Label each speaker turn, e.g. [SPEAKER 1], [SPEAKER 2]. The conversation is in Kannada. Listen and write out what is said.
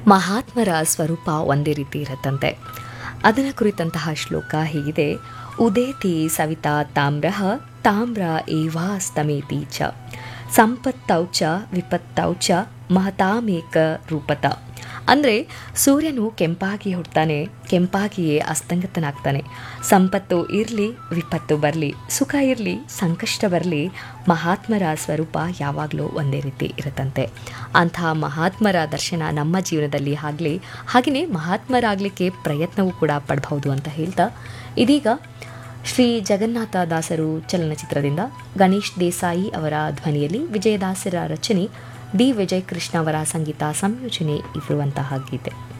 [SPEAKER 1] ಮಹಾತ್ಮರ ಸ್ವರೂಪ ಒಂದೇ ರೀತಿ ಇರುತ್ತಂತೆ ಅದರ ಕುರಿತಂತಹ ಶ್ಲೋಕ ಹೀಗಿದೆ ಉದೇತಿ ಸವಿತಾ ತಾಮ್ರ ತಾಮ್ರ ಏವಾಸ್ತಮೇತಿ ಚ ಸಂಪತ್ತೌ ಚ ವಿಪತ್ತೌ ಚ ಮಹತಾಮೇಕ ರೂಪತ ಅಂದರೆ ಸೂರ್ಯನು ಕೆಂಪಾಗಿ ಹುಡ್ತಾನೆ ಕೆಂಪಾಗಿಯೇ ಅಸ್ತಂಗತನಾಗ್ತಾನೆ ಸಂಪತ್ತು ಇರಲಿ ವಿಪತ್ತು ಬರಲಿ ಸುಖ ಇರಲಿ ಸಂಕಷ್ಟ ಬರಲಿ ಮಹಾತ್ಮರ ಸ್ವರೂಪ ಯಾವಾಗಲೂ ಒಂದೇ ರೀತಿ ಇರುತ್ತಂತೆ ಅಂತಹ ಮಹಾತ್ಮರ ದರ್ಶನ ನಮ್ಮ ಜೀವನದಲ್ಲಿ ಆಗಲಿ ಹಾಗೆಯೇ ಮಹಾತ್ಮರಾಗಲಿಕ್ಕೆ ಪ್ರಯತ್ನವೂ ಕೂಡ ಪಡಬಹುದು ಅಂತ ಹೇಳ್ತಾ ಇದೀಗ ಶ್ರೀ ಜಗನ್ನಾಥ ದಾಸರು ಚಲನಚಿತ್ರದಿಂದ ಗಣೇಶ್ ದೇಸಾಯಿ ಅವರ ಧ್ವನಿಯಲ್ಲಿ ವಿಜಯದಾಸರ ರಚನೆ ಡಿ ವಿಜಯ್ ಕೃಷ್ಣ ಅವರ ಸಂಗೀತ ಸಂಯೋಜನೆ ಇರುವಂತಹ ಗೀತೆ